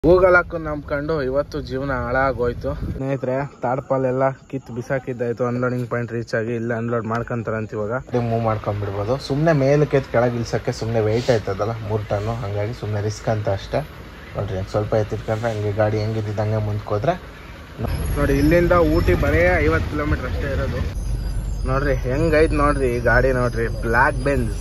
Google ಹಾಕು ನಂಬ್ಕೊಂಡು ಇವತ್ತು ಜೀವನ ಹಾಳಾಗೋಯ್ತು ಸ್ನೇಹಿತರೆ ತಾಡ್ಪಾಲ್ ಎಲ್ಲ ಕಿತ್ ಬಿಸಾಕಿದ್ದಾಯ್ತು ಅನ್ಲೋಡಿಂಗ್ ಪಾಯಿಂಟ್ ರೀಚ್ ಆಗಿ ಇಲ್ಲ ಅನ್ಲೋಡ್ ಮಾಡ್ಕೊಂತಾರಂತ ಇವಾಗ ಮೂವ್ ಮಾಡ್ಕೊಂಡ್ಬಿಡ್ಬೋದು ಸುಮ್ಮನೆ ಮೇಲಕ್ಕೆ ಎತ್ತಿ ಕೆಳಗೆ ಇಳ್ಸಕ್ಕೆ ಸುಮ್ಮನೆ ವೆಯ್ಟ್ ಆಯ್ತದಲ್ಲ ಮೂರು ಟನ್ನು ಹಾಗಾಗಿ ಸುಮ್ಮನೆ ರಿಸ್ಕ್ ಅಂತ ಅಷ್ಟೇ ನೋಡ್ರಿ ಹಂಗೆ ಸ್ವಲ್ಪ ಎತ್ತಿಟ್ಕೊಂಡ್ರೆ ಹಂಗೆ ಗಾಡಿ ಹೆಂಗಿದ್ದಿದ್ದು ಹಂಗೆ ಮುಂದ್ಕೋದ್ರೆ ನೋಡಿ ಇಲ್ಲಿಂದ ಊಟಿ ಬರೀ ಐವತ್ತು ಕಿಲೋಮೀಟರ್ ಅಷ್ಟೇ ಇರೋದು ನೋಡ್ರಿ ಹೆಂಗೈತ್ ನೋಡ್ರಿ ಈ ಗಾಡಿ ನೋಡ್ರಿ ಬ್ಲ್ಯಾಕ್ ಬೆನ್ಸ್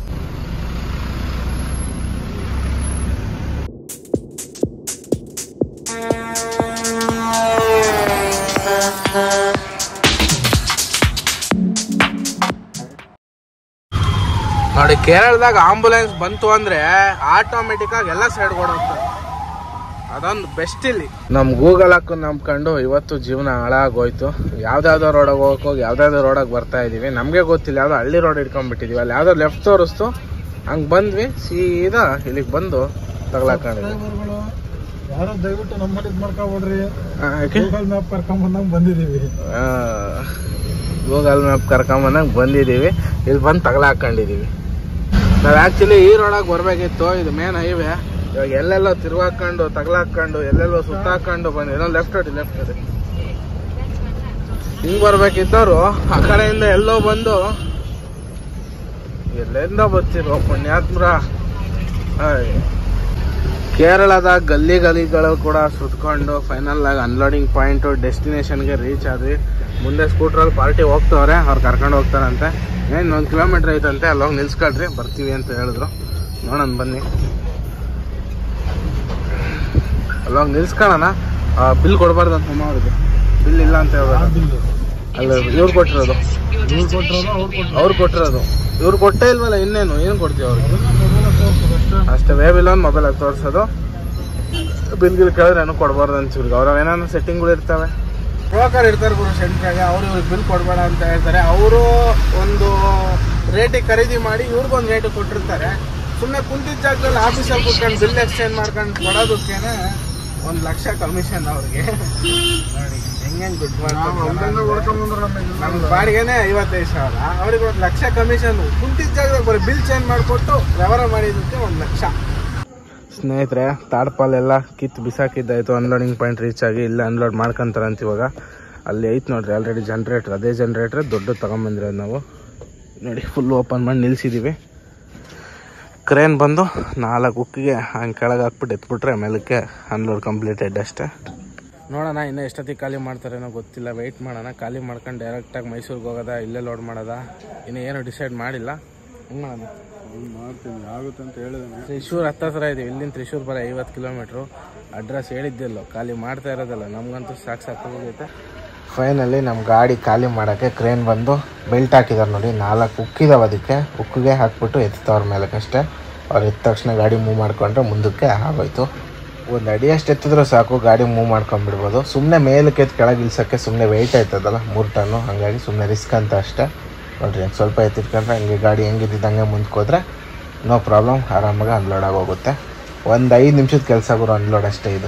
ನೋಡಿ ಕೇರಳದಾಗ ಆಂಬುಲೆನ್ಸ್ ಬಂತು ಅಂದ್ರೆ ಆಟೋಮೆಟಿಕ್ ಆಗಿ ಎಲ್ಲ ಸೈಡ್ ಕೊಡುತ್ತೆ ಅದೊಂದು ಬೆಸ್ಟ್ ಇಲ್ಲಿ ನಮ್ ಗೂಗಲ್ ಹಾಕು ನಂಬ್ಕೊಂಡು ಇವತ್ತು ಜೀವನ ಹಾಳಾಗೋಯ್ತು ಯಾವ್ದಾವ್ದೋ ರೋಡಾಗ ಹೋಗಕ್ ಹೋಗಿ ಯಾವ್ದಾವ್ದೋ ರೋಡಾಗ ಬರ್ತಾ ಇದೀವಿ ನಮ್ಗೆ ಗೊತ್ತಿಲ್ಲ ಯಾವ್ದೋ ಹಳ್ಳಿ ರೋಡ್ ಇಟ್ಕೊಂಡ್ಬಿಟ್ಟಿದೀವಿ ಅಲ್ಲಿ ಯಾವ್ದೋ ಲೆಫ್ಟ್ ತೋರಿಸ್ತು ಹಂಗ್ ಬಂದ್ವಿ ಸೀದಾ ಇಲ್ಲಿಗೆ ಬಂದು ತಗಲಾಕೊಂಡಿದ್ವಿ ಡ್ರೈವರ್ಗಳು ಯಾರೋ ದಯವಿಟ್ಟು ನಮ್ಮಲ್ಲಿ ಇದು ಮಾಡ್ಕೊಬಿಡ್ರಿ ಆ, ಯಾಕೆ ಗೂಗಲ್ ಮ್ಯಾಪ್ ಕರ್ಕೊಂಡ್ ಬಂದಂಗ್ ಬಂದಿದೀವಿ ಗೂಗಲ್ ಮ್ಯಾಪ್ ಕರ್ಕೊಂಬಂದಂಗೆ ಬಂದಿದ್ದೀವಿ ಇಲ್ಲಿ ಬಂದು ತಗಲಾಕೊಂಡಿದ್ದೀವಿ ನಾವು ಆ್ಯಕ್ಚುಲಿ ಈ ರೋಡಾಗ ಬರಬೇಕಿತ್ತು ಇದು ಮೇನ್ ಹೈವೇ ಇವಾಗ ಎಲ್ಲೆಲ್ಲೋ ತಿರುವಾಕೊಂಡು ತಗಲಾಕೊಂಡು ಎಲ್ಲೆಲ್ಲೋ ಸುತ್ತಾಕೊಂಡು ಬಂದು ಏನೋ ಲೆಫ್ಟ್ ಹೊಡಿ ಲೆಫ್ಟ್ ಹೊಡಿ ಹಿಂಗ್ ಬರ್ಬೇಕಿದ್ದವರು ಆ ಕಡೆಯಿಂದ ಎಲ್ಲೋ ಬಂದು ಎಲ್ಲಿಂದ ಬರ್ತಿರೋ ಪುಣ್ಯಾತ್ಮರ ಆಯ್. ಕೇರಳದ ಗಲ್ಲಿ ಗಲಿಗಳು ಕೂಡ ಸುತ್ಕೊಂಡು ಫೈನಲ್ ಆಗಿ ಅನ್ಲೋಡಿಂಗ್ ಪಾಯಿಂಟ್ ಡೆಸ್ಟಿನೇಷನ್ಗೆ ರೀಚ್ ಆದ್ವಿ ಮುಂದೆ ಸ್ಕೂಟ್ರಲ್ಲಿ ಪಾರ್ಟಿ ಹೋಗ್ತವ್ರೆ ಅವ್ರು ಕರ್ಕೊಂಡು ಹೋಗ್ತಾರಂತೆ ಏನು ಒಂದು ಕಿಲೋಮೀಟ್ರ್ ಐತಂತೆ ಅಲ್ಲೋಗಿ ನಿಲ್ಸ್ಕೊಳ್ರಿ ಬರ್ತೀವಿ ಅಂತ ಹೇಳಿದ್ರು ನೋಡೋಣ ಬನ್ನಿ ಅಲ್ಲೋಗಿ ನಿಲ್ಸ್ಕೊಳ್ಳೋಣ ಬಿಲ್ ಕೊಡ್ಬಾರ್ದಂತ ಅಮ್ಮ ಅವ್ರಿಗೆ ಬಿಲ್ ಇಲ್ಲ ಅಂತ ಹೇಳ್ಬೇಕು ಬಿಲ್ಲು ಅಲ್ಲ ಇವ್ರು ಕೊಟ್ಟಿರೋದು ಇವ್ರು ಕೊಟ್ಟಿರೋದು ಅವ್ರು ಕೊಟ್ಟಿರೋದು ಅವ್ರು ಕೊಟ್ಟಿರೋದು ಇವ್ರು ಕೊಟ್ಟೇ ಇಲ್ವಲ್ಲ ಇನ್ನೇನು ಏನು ಕೊಡ್ತೀವಿ ಅವ್ರಿಗೆ ಮೊಬೈಲ್ ತೋರಿಸೋದು ಅಷ್ಟೇ ಅಷ್ಟೇ ವೇ ಬಿಲ್ ಒಂದು ಮೊಬೈಲ್ ಆಗಿ ತೋರಿಸೋದು ಬಿಲ್ ಗಿಲ್ ಕೇಳಿದ್ರೆ ಏನೂ ಕೊಡ್ಬಾರ್ದು ಅಂತ ಇವ್ರಿಗೆ ಅವ್ರ ಏನಾದ್ರು ಸೆಟ್ಟಿಂಗ್ಗಳು ಇರ್ತವೆ ಬ್ರೋಕರ್ ಇರ್ತಾರೆ ಗುರು ಸೆಂಟ್ರಾಗೆ ಅವ್ರು ಇವ್ರಿಗೆ ಬಿಲ್ ಕೊಡಬೇಡ ಅಂತ ಹೇಳ್ತಾರೆ ಅವರು ಒಂದು ರೇಟಿಗೆ ಖರೀದಿ ಮಾಡಿ ಇವ್ರಿಗೊಂದು ರೇಟಿಗೆ ಕೊಟ್ಟಿರ್ತಾರೆ ಸುಮ್ಮನೆ ಕುಂತಿದ್ದ ಜಾಗದಲ್ಲಿ ಆಫೀಸಲ್ಲಿ ಕೂತ್ಕೊಂಡು ಬಿಲ್ ಎಕ್ಸ್ಚೇಂಜ್ ಮಾಡ್ಕೊಂಡು ಕೊಡೋದಕ್ಕೇನೆ ಒಂದು ಲಕ್ಷ ಕಮಿಷನ್ ಅವ್ರಿಗೆ ನೋಡಿ ಹೆಂಗೆ ದುಡ್ಡು ನಾವು ಅಲ್ಲಿಂದ ಮಾಡ್ತಾರೆ ಹೊಡ್ಕೊಂಡ್ ಬಂದ್ರೆ ನಮಗೆ ನಮ್ಮ ಬಾಡಿಗೆನೆ ಐವತ್ತೈದು ಸಾವಿರ ಅವ್ರಿಗೆ ಒಂದು ಲಕ್ಷ ಕಮಿಷನ್ ಕುಂತಿದ್ದ ಜಾಗದಾಗ ಬರೀ ಬಿಲ್ ಚೇಂಜ್ ಮಾಡಿಕೊಟ್ಟು ವ್ಯವಹಾರ ಮಾಡಿದ್ದಕ್ಕೆ ಒಂದು ಲಕ್ಷ ಸ್ನೇಹಿತರೆ ತಾಡ್ಪಾಲ್ ಎಲ್ಲ ಕಿತ್ತು ಬಿಸಾಕಿದ್ದಾಯ್ತು ಅನ್ಲೋಡಿಂಗ್ ಪಾಯಿಂಟ್ ರೀಚ್ ಆಗಿ ಇಲ್ಲ ಅನ್ಲೋಡ್ ಮಾಡ್ಕೊಂತಾರಂತ ಇವಾಗ ಅಲ್ಲಿ ಐತೆ ನೋಡ್ರಿ ಆಲ್ರೆಡಿ ಜನ್ರೇಟ್ರ್ ಅದೇ ಜನ್ರೇಟ್ರ್ ದೊಡ್ಡ ತಗೊಂಬಂದಿರೋದು ನಾವು ನೋಡಿ ಫುಲ್ ಓಪನ್ ಮಾಡಿ ನಿಲ್ಸಿದ್ದೀವಿ ಕ್ರೇನ್ ಬಂದು ನಾಲ್ಕು ಉಕ್ಕಿಗೆ ಹಂಗೆ ಕೆಳಗೆ ಹಾಕ್ಬಿಟ್ಟು ಎತ್ಬಿಟ್ರೆ ಮೇಲಕ್ಕೆ ಅನ್ಲೋಡ್ ಕಂಪ್ಲೀಟೆಡ್ ಅಷ್ಟೇ ನೋಡೋಣ ಇನ್ನೂ ಎಷ್ಟೊತ್ತಿಗೆ ಖಾಲಿ ಮಾಡ್ತಾರೇನೋ ಗೊತ್ತಿಲ್ಲ ವೆಯ್ಟ್ ಮಾಡೋಣ ಖಾಲಿ ಮಾಡ್ಕೊಂಡು ಡೈರೆಕ್ಟಾಗಿ ಮೈಸೂರಿಗೆ ಹೋಗೋದಾ ಇಲ್ಲೇ ಲೋಡ್ ಮಾಡೋದಾ ಇನ್ನು ಏನು ಡಿಸೈಡ್ ಮಾಡಿಲ್ಲ ಹೆಂಗೆ ಮಾಡೋಣ ಮಾಡ್ತೀನಿ ಆಗುತ್ತೆ ಅಂತ ಹೇಳಿದ್ರೆ ತ್ರಿಶೂರ್ ಹತ್ತ ಹತ್ರ ಇದೀವಿ ಇಲ್ಲಿಂದ ತ್ರಿಶೂರ್ ಬರೀ ಐವತ್ತು ಕಿಲೋಮೀಟ್ರು ಅಡ್ರೆಸ್ ಹೇಳಿದ್ದಿಲ್ಲ ಖಾಲಿ ಮಾಡ್ತಾ ಇರೋದಲ್ಲ ನಮ್ಗಂತೂ ಸಾಕು ಸಾಕು ಹೋಗೈತೆ ಫೈನಲಿ ನಮ್ಮ ಗಾಡಿ ಖಾಲಿ ಮಾಡೋಕ್ಕೆ ಕ್ರೇನ್ ಬಂದು ಬೆಲ್ಟ್ ಹಾಕಿದಾರೆ ನೋಡಿ ನಾಲ್ಕು ಉಕ್ಕಿದಾವೆ ಅದಕ್ಕೆ ಉಕ್ಕಿಗೆ ಹಾಕ್ಬಿಟ್ಟು ಎತ್ತವ್ರ ಮೇಲಕ್ಕಷ್ಟೇ ಅವ್ರು ಎತ್ತ ತಕ್ಷಣ ಗಾಡಿ ಮೂವ್ ಮಾಡ್ಕೊಂಡ್ರೆ ಮುಂದಕ್ಕೆ ಆಗೋಯ್ತು ಒಂದು ಅಡಿ ಅಷ್ಟು ಎತ್ತಿದ್ರು ಸಾಕು ಗಾಡಿ ಮೂವ್ ಮಾಡ್ಕೊಂಡ್ಬಿಡ್ಬೋದು ಸುಮ್ಮನೆ ಮೇಲಕ್ಕೆ ಎತ್ತು ಕೆಳಗೆ ಇಳ್ಸೋಕ್ಕೆ ಸುಮ್ಮನೆ ವೆಯ್ಟ್ ಆಯ್ತದಲ್ಲ ಮೂರು ಟನ್ನು ಹಾಗಾಗಿ ಸುಮ್ಮನೆ ರಿಸ್ಕ್ ಅಂತ ಅಷ್ಟೇ ನೋಡ್ರಿ ಹಂಗೆ ಸ್ವಲ್ಪ ಎತ್ತಿಟ್ಕೊಂಡ್ರೆ ಹಂಗೆ ಗಾಡಿ ಹೆಂಗಿದ್ದಿದ್ದು ಹಂಗೆ ಮುಂದ್ಕೋದ್ರೆ ನೋ ಪ್ರಾಬ್ಲಮ್ ಆರಾಮಾಗಿ ಅನ್ಲೋಡ್ ಆಗೋಗುತ್ತೆ ಒಂದು ಐದು ನಿಮಿಷದ ಕೆಲಸ ಗುರು ಅನ್ಲೋಡ್ ಅಷ್ಟೇ ಇದು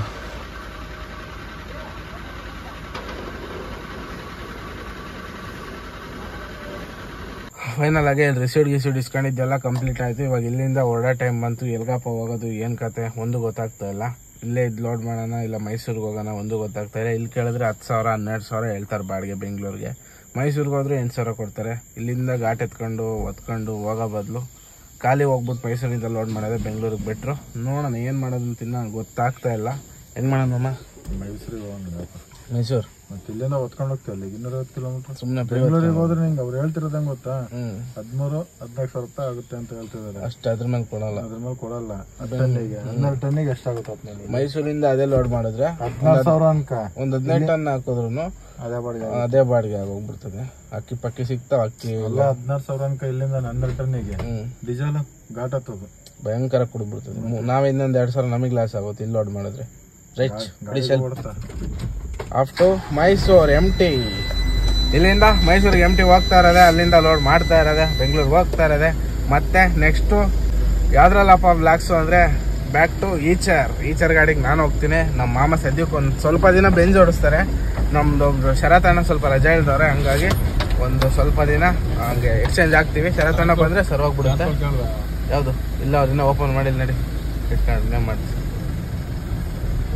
ಫೈನಲ್ ಆಗಿ ರಿಸೀವ್ಡ್ ಗಿಸೀವ್ಡ್ ಇಸ್ಕೊಂಡಿದ್ದೆಲ್ಲ ಕಂಪ್ಲೀಟ್ ಆಯಿತು ಇವಾಗ ಇಲ್ಲಿಂದ ಹೊರಡೋ ಟೈಮ್ ಬಂತು ಎಲ್ಗಪ್ಪ ಹೋಗೋದು ಏನು ಕತೆ ಒಂದು ಗೊತ್ತಾಗ್ತಾ ಇಲ್ಲ ಇಲ್ಲೇ ಇದು ಲೋಡ್ ಮಾಡೋಣ ಇಲ್ಲ ಮೈಸೂರಿಗೆ ಹೋಗೋಣ ಒಂದು ಗೊತ್ತಾಗ್ತಾ ಇಲ್ಲ ಇಲ್ಲಿ ಕೇಳಿದ್ರೆ ಹತ್ತು ಸಾವಿರ ಹನ್ನೆರಡು ಸಾವಿರ ಹೇಳ್ತಾರೆ ಬಾಡಿಗೆ ಬೆಂಗಳೂರಿಗೆ ಮೈಸೂರಿಗೆ ಹೋದ್ರೆ ಎಂಟು ಸಾವಿರ ಕೊಡ್ತಾರೆ ಇಲ್ಲಿಂದ ಘಾಟ್ ಎತ್ಕೊಂಡು ಒತ್ಕೊಂಡು ಹೋಗೋ ಬದಲು ಖಾಲಿ ಹೋಗ್ಬಿಟ್ಟು ಮೈಸೂರಿಂದ ಲೋಡ್ ಮಾಡೋದೇ ಬೆಂಗಳೂರಿಗೆ ಬಿಟ್ರು ನೋಡೋಣ ಏನು ಮಾಡೋದು ಅಂತ ಇನ್ನೂ ಗೊತ್ತಾಗ್ತಾ ಇಲ್ಲ ಹೆಂಗೆ ಮಾಡೋಣಮ್ಮ ಮೈಸೂರಿಗೆ ಹೋಗೋಣ ಮೈಸೂರು ಮತ್ತೆ ಇಲ್ಲಿಂದ ಹೊತ್ಕೊಂಡು ಹೋಗ್ತೀವಲ್ಲ ಇನ್ನೂರೈವತ್ತು ಕಿಲೋಮೀಟರ್ ಸುಮ್ಮನೆ ಬೆಂಗಳೂರಿಗೆ ಹೋದ್ರೆ ನಿಂಗೆ ಅವ್ರು ಹೇಳ್ತಿರೋದಂಗೆ ಗೊತ್ತಾ ಹ್ಞೂ ಹದಿಮೂರು ಹದಿನಾಲ್ಕು ಸಾವಿರ ರೂಪಾಯಿ ಆಗುತ್ತೆ ಅಂತ ಹೇಳ್ತಿದ್ದಾರೆ ಅಷ್ಟು ಅದ್ರ ಮೇಲೆ ಕೊಡಲ್ಲ ಅದ್ರ ಮೇಲೆ ಕೊಡಲ್ಲ ಟನ್ನಿಗೆ ಹನ್ನೆರಡು ಟನ್ನಿಗೆ ಎಷ್ಟಾಗುತ್ತೆ ಹತ್ತು ಮೈಸೂರಿಂದ ಅದೇ ಲೋಡ್ ಮಾಡಿದ್ರೆ ಹದಿನಾರು ಸಾವಿರ ಅನ್ಕ ಒಂದು ಹದಿನೈದು ಟನ್ ಹಾಕಿದ್ರು ಅದೇ ಬಾಡಿಗೆ ಅದೇ ಬಾಡಿಗೆ ಆಗೋಗ್ಬಿಡ್ತದೆ ಅಕ್ಕಿ ಪಕ್ಕಿ ಸಿಗ್ತಾವ ಅಕ್ಕಿ ಎಲ್ಲ ಹದಿನಾರು ಸಾವಿರ ಅನ್ಕ ಇಲ್ಲಿಂದ ಹನ್ನೆರಡು ಟನ್ನಿಗೆ ಹ್ಮ್ ಡೀಸೆಲ್ ಘಾಟ್ ಹತ್ತದು ಭಯಂಕರ ಕುಡಿದ್ಬಿಡ್ತದೆ ಮು- ನಾವ್ ಇನ್ನೊಂದ್ ಎರಡ್ ಸಾವಿರ ನಮಗೆ ಲಾಸ್ ಆಗುತ್ತೆ ಇಲ್ಲಿ ಲೋಡ್ ಮಾಡಿದ್ರೆ ರಿಚ್ ಡಿಸೆಲ್ ಕೊಡ್ತಾ up to Mysore M T ಇಲ್ಲಿಂದ ಮೈಸೂರಿಗೆ ಎಮ್ ಟಿ ಹೋಗ್ತಾ ಇರೋದೆ ಅಲ್ಲಿಂದ ಲೋಡ್ ಮಾಡ್ತಾ ಇರೋದೆ ಬೆಂಗಳೂರಿಗೆ ಹೋಗ್ತಾ ಇರೋದೆ ಮತ್ತೆ ನೆಕ್ಸ್ಟು ಯಾವ್ದ್ರಲ್ಲಪ್ಪ ಬ್ಲಾಕ್ಸು ಅಂದ್ರೆ ಬ್ಯಾಕ್ ಟು ಈಚರ್ ಈಚರ್ ಗಾಡಿಗೆ ನಾನು ಹೋಗ್ತೀನಿ ನಮ್ಮ ಮಾಮ ಸದ್ಯಕ್ಕೆ ಒಂದು ಸ್ವಲ್ಪ ದಿನ ಬೆಂಜ್ ಓಡಿಸ್ತಾರೆ ನಮ್ದು ಒಬ್ರು ಶರತಣ್ಣ ಸ್ವಲ್ಪ ರಜೆ ಇಲ್ದವ್ರೆ ಹಂಗಾಗಿ ಒಂದು ಸ್ವಲ್ಪ ದಿನ ಹಂಗೆ ಎಕ್ಸ್ಚೇಂಜ್ ಆಗ್ತೀವಿ ಶರತಣ್ಣ ಬಂದ್ರೆ ಸರ್ ಹೋಗ್ಬಿಡುತ್ತೆ ಯಾವುದು ಇಲ್ಲ ಅವ್ರು ಇನ್ನೂ ಓಪನ್ ಮಾಡಿಲ್ಲ ನಡಿ ಇಟ್ಕೊಂಡು ಮಾಡ್ತೀವಿ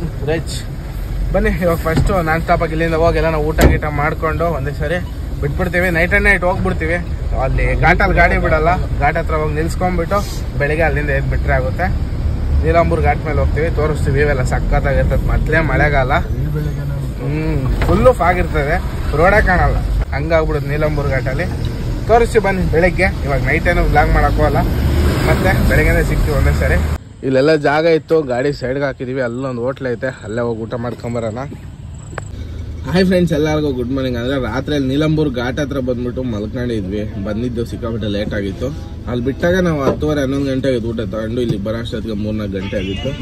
ರಿಚ್ ಬನ್ನಿ ಇವಾಗ ಫಸ್ಟು ನಾನ್ ಸ್ಟಾಪಾಗಿ ಇಲ್ಲಿಂದ ಹೋಗಿ ಎಲ್ಲ ನಾವು ಊಟ ಗೀಟ ಮಾಡ್ಕೊಂಡು ಒಂದೇ ಸರಿ ಬಿಟ್ಬಿಡ್ತೀವಿ ನೈಟ್ ಅಂಡ್ ನೈಟ್ ಹೋಗ್ಬಿಡ್ತೀವಿ ಅಲ್ಲಿ ಘಾಟಲ್ಲಿ ಗಾಡಿ ಬಿಡಲ್ಲ ಘಾಟ್ ಹತ್ರ ಹೋಗಿ ನಿಲ್ಸ್ಕೊಂಡ್ಬಿಟ್ಟು ಬೆಳಿಗ್ಗೆ ಅಲ್ಲಿಂದ ಎದ್ದು ಬಿಟ್ರೆ ಆಗುತ್ತೆ ನೀಲಾಂಬೂರ್ ಘಾಟ್ ಮೇಲೆ ಹೋಗ್ತೀವಿ ತೋರಿಸ್ತೀವಿ ಇವೆಲ್ಲ ಸಖತ್ತಾಗಿರ್ತದೆ ಮೊದಲೇ ಮಳೆಗಾಲ ಈ ಬೆಳಿಗ್ಗೆನೇ ಹ್ಮ್ ಫುಲ್ಲು ಫಾಗ್ ಇರ್ತದೆ ರೋಡೇ ಕಾಣಲ್ಲ ಹಂಗಾಗ್ಬಿಡುತ್ತೆ ನೀಲಂಬೂರ್ ಘಾಟಲ್ಲಿ ತೋರಿಸಿ ಬನ್ನಿ ಬೆಳಿಗ್ಗೆ ಇವಾಗ ನೈಟ್ ಏನು ಬ್ಲಾಗ್ ಮಾಡಕ್ಕೋಲ್ಲ ಮತ್ತೆ ಬೆಳಗ್ಗೆನೆ ಸಿಗ್ತೀವಿ ಒಂದೇ ಸರಿ ಇಲ್ಲೆಲ್ಲ ಜಾಗ ಇತ್ತು ಗಾಡಿ ಸೈಡ್ಗೆ ಹಾಕಿದೀವಿ ಅಲ್ಲೊಂದು ಹೋಟ್ಲ್ ಐತೆ ಅಲ್ಲೇ ಹೋಗಿ ಊಟ ಮಾಡ್ಕೊಂಬರೋಣ ಹಾಯ್ ಫ್ರೆಂಡ್ಸ್ ಎಲ್ಲರಿಗೂ ಗುಡ್ ಮಾರ್ನಿಂಗ್ ಅಂದ್ರೆ ರಾತ್ರಿ ನೀಲಂಬೂರ್ ಘಾಟ್ ಹತ್ರ ಬಂದ್ಬಿಟ್ಟು ಮಲ್ಕೊಂಡಿದ್ವಿ ಬಂದಿದ್ದು ಸಿಕ್ಕಾಪಟ್ಟೆ ಲೇಟ್ ಆಗಿತ್ತು ಅಲ್ಲಿ ಬಿಟ್ಟಾಗ ನಾವು ಹತ್ತುವರೆ ಹನ್ನೊಂದು ಗಂಟೆಗೆ ಊಟ ತಗೊಂಡು ಇಲ್ಲಿ ಬರೋ ಅಷ್ಟೊತ್ತಿಗೆ ಮೂರ್ನಾಲ್ಕು ಗಂಟೆ ಆಗಿತ್ತು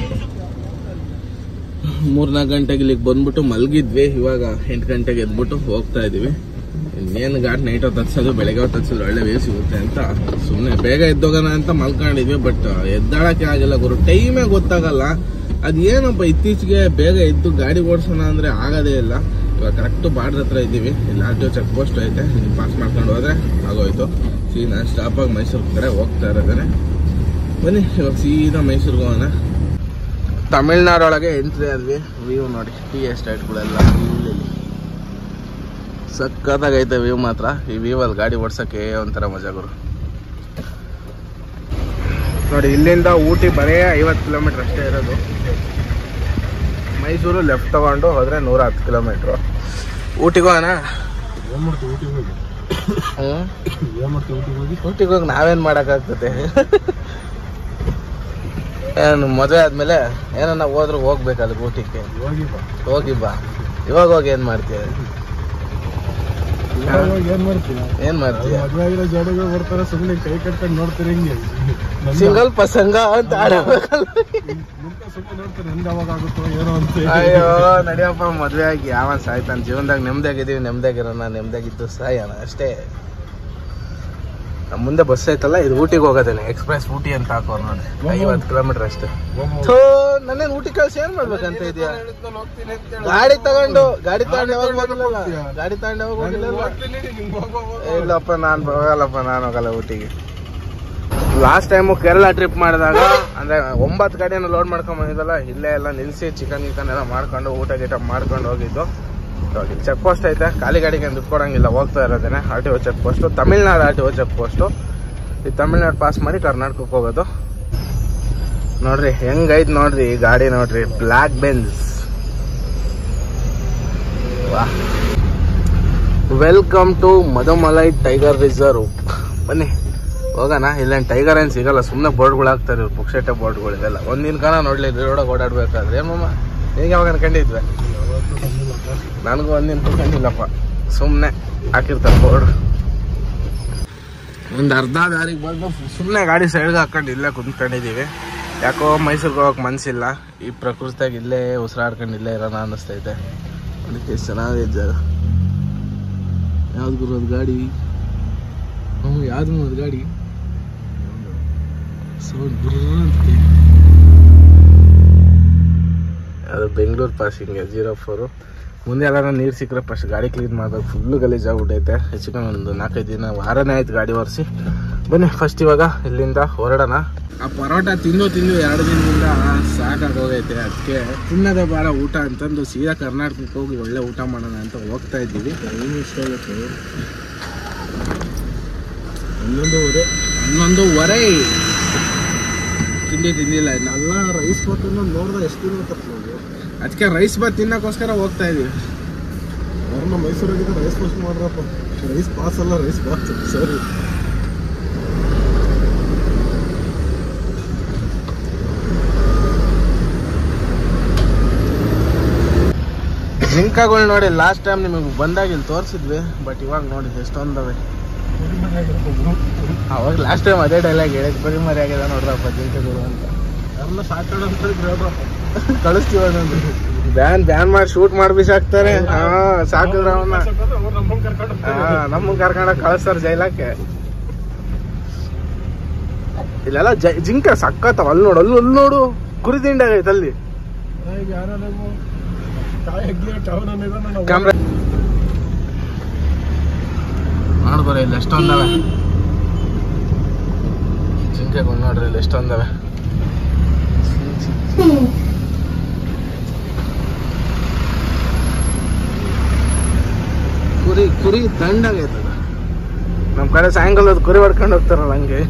ಮೂರ್ನಾಲ್ಕು ಗಂಟೆಗೆ ಇಲ್ಲಿಗೆ ಬಂದ್ಬಿಟ್ಟು ಮಲಗಿದ್ವಿ ಇವಾಗ ಎಂಟು ಗಂಟೆಗೆ ಎದ್ಬಿಟ್ಟು ಹೋಗ್ತಾ ಇದೀವಿ ಇನ್ನೇನು ಘಾಟ್ ನೈಟ್ ಹೊತ್ತು ಹತ್ಸೋದು ಬೆಳಗ್ಗೆ ಹೊತ್ತು ಹತ್ಸೋದು ಒಳ್ಳೆ ವೇ ಸಿಗುತ್ತೆ ಅಂತ ಸುಮ್ಮನೆ ಬೇಗ ಎದ್ದೋಗೋಣ ಅಂತ ಮಲ್ಕೊಂಡಿದ್ವಿ ಬಟ್ ಎದ್ದಾಳಕ್ಕೆ ಆಗಿಲ್ಲ ಗುರು ಟೈಮೇ ಗೊತ್ತಾಗಲ್ಲ ಅದೇನಪ್ಪ ಇತ್ತೀಚೆಗೆ ಬೇಗ ಎದ್ದು ಗಾಡಿ ಓಡಿಸೋಣ ಅಂದ್ರೆ ಆಗೋದೇ ಇಲ್ಲ ಇವಾಗ ಕರೆಕ್ಟ್ ಬಾರ್ಡ್ರ್ ಹತ್ರ ಇದ್ದೀವಿ ಇಲ್ಲಿ R T O check post ಐತೆ ಇಲ್ಲಿ ಪಾಸ್ ಮಾಡ್ಕೊಂಡು ಹೋದ್ರೆ ಆಗೋಯ್ತು ಸೀದಾ ಸ್ಟಾಪಾಗಿ ಮೈಸೂರು ಕಡೆ ಹೋಗ್ತಾ ಇರೋದಾನೆ ಬನ್ನಿ ಇವಾಗ ಸೀದಾ ಮೈಸೂರಿಗೆ ಹೋಗೋಣ ತಮಿಳ್ನಾಡೊಳಗೆ ಎಂಟ್ರಿ ಆದ್ವಿ ವ್ಯೂ ನೋಡಿ ಟೀ ಎಸ್ಟೇಟ್ಗಳೆಲ್ಲ ಇಲ್ಲಿ ಸಕ್ಕತ್ತಾಗೈತೆ ವ್ಯೂ ಮಾತ್ರ ಈ ವ್ಯೂ ಅಲ್ಲಿ ಗಾಡಿ ಓಡ್ಸಕ್ಕೆ ಒಂಥರ ಮಜಾ ಗುರು ನೋಡಿ ಇಲ್ಲಿಂದ ಊಟಿ ಬರೇ ಐವತ್ತು ಕಿಲೋಮೀಟರ್ ಅಷ್ಟೇ ಇರೋದು ಮೈಸೂರು ಲೆಫ್ಟ್ ತಗೊಂಡು ಹೋದ್ರೆ ನೂರ ಹತ್ತು ಕಿಲೋಮೀಟ್ರು ಊಟಿಗೆ ಹೋಗೋಣ ಏನ್ ಮಾಡ್ತೀವಿ ಊಟಿಗೆ ಹೋಗಿ ಹ್ಞೂ ಏನ್ ಮಾಡ್ತೀವಿ ಊಟಿಗೆ ಹೋಗಿ ಊಟಿಗೆ ಹೋಗಿ ನಾವೇನು ಮಾಡೋಕ್ಕಾಗ್ತದೆ ಏನು ಮದುವೆ ಆದ್ಮೇಲೆ ಏನನ್ನ ಹೋದ್ರು ಹೋಗ್ಬೇಕಲ್ಲ ಊಟಕ್ಕೆ ಹೋಗಿ ಬಾ ಹೋಗಿ ಬಾ ಇವಾಗ ಹೋಗಿ ಏನ್ ಮಾಡ್ತೀಯ ಇವಾಗ ಹೋಗಿ ಏನ್ ಮಾಡ್ತೀವಿ ಏನ್ ಮಾಡ್ತೀಯ ಮದ್ವೆ ಆಗಿರೋ ಜೋಡಿಗಳು ಬರ್ತಾರೆ ಸುಮ್ಮನೆ ಕೈ ಕಟ್ಕೊಂಡು ನೋಡ್ತಾರೆ ಹಿಂಗೆ ನಂದು- ಸಿಂಗಲ್ ಪಸಂಗ ಅಂತ ಆಡಬೇಕಲ್ಲ ಮುಂದೆ ಸುಮ್ಮನೆ ನೋಡ್ತಾರೆ ಹೆಂಗ್ ಅವಾಗ ಆಗುತ್ತೋ ಏನೋ ಅಂತ ಅಯ್ಯೋ ನಡಿಯಪ್ಪ ಮದ್ವೆ ಆಗಿ ಯಾವ ಸಾಯ್ತಾನ ಜೀವನದಾಗ ನೆಮ್ಮದಿಯಾಗಿದ್ದೀವಿ ನೆಮ್ಮದಿಯಾಗಿರೋಣ ನೆಮ್ಮದಿಯಾಗಿದ್ದು ಸಾಯೋಣ ಅಷ್ಟೇ ನಮ್ ಮುಂದೆ ಬಸ್ ಐತಲ್ಲ ಇದು ಊಟಿಗೆ ಹೋಗೋದೇನೆ ಎಕ್ಸ್ಪ್ರೆಸ್ ಊಟಿ ಅಂತ ಹಾಕೋರು ನೋಡಿ ಐವತ್ತು ಕಿಲೋಮೀಟರ್ ಅಷ್ಟೇ ಥೋ ನನ್ನೇನು ಊಟಿ ಕಳ್ಸಿ ಏನ್ ಮಾಡ್ಬೇಕಂತ ಇದೆಯಾ ಗಾಡಿ ತಗೊಂಡು ಗಾಡಿ ತಗೊಂಡು ಯಾವಾಗ ಹೋಗಿಲ್ಲಲ್ಲ ಗಾಡಿ ತಗೊಂಡು ಯಾವಾಗ ಹೋಗಿಲ್ಲಲ್ಲ ಇಲ್ಲಪ್ಪ ನಾನು ಹೋಗಲ್ಲಪ್ಪ ನಾನು ಹೋಗಲ್ಲ ಊಟಿಗೆ ಲಾಸ್ಟ್ ಟೈಮು ಕೇರಳ ಟ್ರಿಪ್ ಮಾಡಿದಾಗ ಅಂದ್ರೆ ಒಂಬತ್ತು ಗಾಡಿಯನ್ನು ಲೋಡ್ ಮಾಡ್ಕೊಂಡ್ ಬಂದಿದ್ದಲ್ಲ ಇಲ್ಲೇ ಎಲ್ಲ ನಿಲ್ಸಿ ಚಿಕನ್ ಗಿಕನ್ ಎಲ್ಲ ಮಾಡ್ಕೊಂಡು ಊಟ ಗೀಟ ಮಾಡ್ಕೊಂಡು ಹೋಗಿದ್ದು ಇವಾಗ ಚೆಕ್ ಪೋಸ್ಟ್ ಐತೆ ಖಾಲಿ ಗಾಡಿಗೆ ದುಡ್ಡು ಕೊಡಂಗಿಲ್ಲ ಹೋಗ್ತಾ ಇರೋದೇನೆ R T O check post Tamil Nadu R T O check post ಈ ತಮಿಳ್ನಾಡು ಪಾಸ್ ಮಾಡಿ ಕರ್ನಾಟಕಕ್ಕೆ ಹೋಗೋದು ನೋಡ್ರಿ ಹೆಂಗೈತ್ ನೋಡ್ರಿ ಈ ಗಾಡಿ ನೋಡ್ರಿ ಬ್ಲ್ಯಾಕ್ ಬೆನ್ಸ್ ವಾಹ್ welcome to Madhumalai tiger reserve ಬನ್ನಿ ಹೋಗೋಣ ಇಲ್ಲೇನು ಟೈಗರ್ ಏನು ಸಿಗಲ್ಲ ಸುಮ್ಮನೆ ಬೋರ್ಡ್ಗಳು ಹಾಕ್ತಾರೆ ಇವ್ರು ಪುಕ್ಷೇಟೆ ಬೋರ್ಡ್ಗಳು ಇವೆಲ್ಲ ಒಂದಿನ ಕಾಲ ನೋಡ್ಲಿ ರೋಡಾಗ ಓಡಾಡ್ಬೇಕಾದ್ರೆ ಏನಮ್ಮ ಹೇಗೆ ಯಾವಾಗ ಅನ್ಕೊಂಡಿದ್ವಿ ನನಗೂ ಒಂದಿನ ಕಂಡಿಲ್ಲಪ್ಪ ಸುಮ್ಮನೆ ಹಾಕಿರ್ತಾರೆ ಬೋರ್ಡ್ ಒಂದು ಅರ್ಧ ದಾರಿಗೆ ಬಂದು ಸುಮ್ಮನೆ ಗಾಡಿ ಸೈಡ್ಗೆ ಹಾಕೊಂಡು ಇಲ್ಲೇ ಕುಂತ್ಕೊಂಡಿದ್ದೀವಿ ಯಾಕೋ ಮೈಸೂರಿಗೆ ಹೋಗಕ್ಕೆ ಮನ್ಸಿಲ್ಲ ಈ ಪ್ರಕೃತಿಯಾಗ ಇಲ್ಲೇ ಉಸಿರಾಡ್ಕೊಂಡು ಇಲ್ಲೇ ಇರೋಣ ಅನ್ನಿಸ್ತೈತೆ ಅದಕ್ಕೆ ಎಷ್ಟು ಚೆನ್ನಾಗಿದೆ ಜಾಗ ಯಾವ್ದು ಗುರು ಅದು ಗಾಡಿ ಹ್ಞೂ ಯಾವ್ದು ಅದು ಗಾಡಿ ಸೌಂಡ್ ಅಂತ ಅದು ಬೆಂಗಳೂರು ಪಾಸಿಂಗ್ ಜೀರೋ ಫೋರು ಮುಂದೆ ಎಲ್ಲ ನೀರು ಸಿಕ್ಕರೆ ಫಸ್ಟ್ ಗಾಡಿ ಕ್ಲೀನ್ ಮಾಡ್ಬೇಕು ಫುಲ್ಲು ಗಲೀಜ್ ಆಗ್ಬಿಟ್ಟೈತೆ ಹೆಚ್ಚು ಕಮ್ಮಿ ಒಂದು ನಾಲ್ಕೈದು ದಿನ ವಾರನೇ ಆಯ್ತು ಗಾಡಿ ಒರೆಸಿ ಬನ್ನಿ ಫಸ್ಟ್ ಇವಾಗ ಇಲ್ಲಿಂದ ಹೊರಡೋಣ ಆ ಪರೋಟ ತಿಂದು ತಿಂದು ಎರಡು ದಿನದಿಂದ ಸಾಕಾಗೋಗೈತೆ ಅದಕ್ಕೆ ತಿನ್ನೋದೇ ಬಾರ ಊಟ ಅಂತಂದು ಸೀದಾ ಕರ್ನಾಟಕಕ್ಕೆ ಹೋಗಿ ಒಳ್ಳೆ ಊಟ ಮಾಡೋಣ ಅಂತ ಹೋಗ್ತಾ ಇದ್ದೀವಿ ಟೈಮ್ ಇಷ್ಟ ಆಗುತ್ತೆ ಹನ್ನೊಂದುವರೆ ಹನ್ನೊಂದುವರೆ ತಿಂಡಿ ತಿಂದಿಲ್ಲ ಇನ್ನು ಎಲ್ಲ ರೈಸ್ ಬಾತನ್ನ ನೋಡ್ದೆ ಎಷ್ಟು ದಿನ ಆತಪ್ಪ ನಾವು ಅದಕ್ಕೆ ರೈಸ್ ಬಾತ್ ತಿನ್ನಕ್ಕೋಸ್ಕರ ಹೋಗ್ತಾ ಇದೀವಿ ಯಾರನ್ನ ಮೈಸೂರಾಗಿದ್ದ ರೈಸ್ ಪಾಸ್ ಮಾಡ್ರಪ್ಪ ರೈಸ್ ಪಾಸ್ ಅಲ್ಲ ರೈಸ್ ಬಾತ್ ಸರಿ ಜಿಂಕಗಳು ನೋಡಿ ಲಾಸ್ಟ್ ಟೈಮ್ ನಿಮಗೆ ಬಂದಾಗ ಇಲ್ಲಿ ತೋರಿಸಿದ್ವಿ ಬಟ್ ಇವಾಗ ನೋಡಿ ಎಷ್ಟೊಂದವೆ ಅವಾಗ ಲಾಸ್ಟ್ ಟೈಮ್ ಅದೇ ಡೈಲಾಗ್ ಹೇಳಿದ್ ಬರೀ ಮರಿ ಆಗ್ಯದ ನೋಡ್ರಪ್ಪ ಜಿಂಕೆಗಳು ಅಂತ ಯಾರನ್ನ ಸಾಕೋಣ ಅಂತ ಹೇಳಿದ್ರೆ ಹೇಳ್ರಪ್ಪ ಕಳಿಸ್ತೀವಿ ಒಂದೊಂದು ಬ್ಯಾನ್ ಬ್ಯಾನ್ ಮಾಡಿ ಶೂಟ್ ಮಾಡಿ ಬಿಸಾಕ್ತಾರೆ ಹಾ ಸಾಕಿದ್ರ ಅವನ್ನ ಅವ್ರು ನಮ್ಮನ್ನ ಕರ್ಕೊಂಡು ಹಾ ನಮ್ಮನ್ನ ಕರ್ಕೊಂಡೋಗಿ ಕಳಿಸ್ತಾರೆ ಜೈಲಕ್ಕೆ ಇಲ್ಲೆಲ್ಲ ಜೈ ಜಿಂಕೆ ಸಕ್ಕತ್ತವ ಅಲ್ಲಿ ನೋಡು ಅಲ್ಲಿ ಅಲ್ಲಿ ನೋಡು ಕುರಿ ತಿಂಡಿ ಆಗೈತೆ ಅಲ್ಲಿ ಈಗ ಯಾರೋ ನೀವು ಕಾಯಿ ಹೆಗ್ಲಿ ಟೌನ್ ಅನ್ನಿದಾನ ನಾವು ಕ್ಯಾಮ್ರಾ ನೋಡ್ಬರ ಇಲ್ಲಿ ಎಷ್ಟೊಂದವೆ ಜಿಂಕೆಗಳು ನೋಡ್ರಿ ಇಲ್ಲಿ ಎಷ್ಟೊಂದವೆ ಕುರಿ ದಂಡಾಗೈತದ ನಮ್ಮ ಕಡೆ ಸಾಯಂಕಾಲದ ಕುರಿ ಹೊಡ್ಕೊಂಡು ಹೋಗ್ತಾರಲ್ಲ ಹಂಗೆ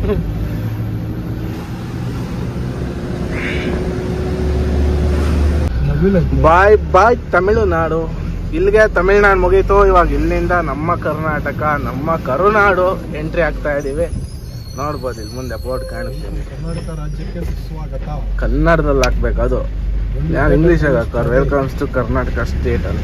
ಬಾಯ್ ಬಾಯ್ ತಮಿಳುನಾಡು ಇಲ್ಲಿಗೆ ತಮಿಳ್ನಾಡು ಮುಗೀತು ಇವಾಗ ಇಲ್ಲಿಂದ ನಮ್ಮ ಕರ್ನಾಟಕ ನಮ್ಮ ಕರುನಾಡು ಎಂಟ್ರಿ ಆಗ್ತಾ ಇದೀವಿ ನೋಡ್ಬೋದು ಇಲ್ಲಿ ಮುಂದೆ ಬೋರ್ಡ್ ಕಾಣಿಸ್ತೀನಿ ಕರ್ನಾಟಕ ರಾಜ್ಯಕ್ಕೆ ಸ್ವಾಗತ ಕನ್ನಡದಲ್ಲಿ ಹಾಕ್ಬೇಕು ಅದು ಯಾರು ಇಂಗ್ಲೀಷಾಗ ಹಾಕೋರು ವೆಲ್ಕಮ್ಸ್ ಟು ಕರ್ನಾಟಕ ಸ್ಟೇಟ್ ಅಂತ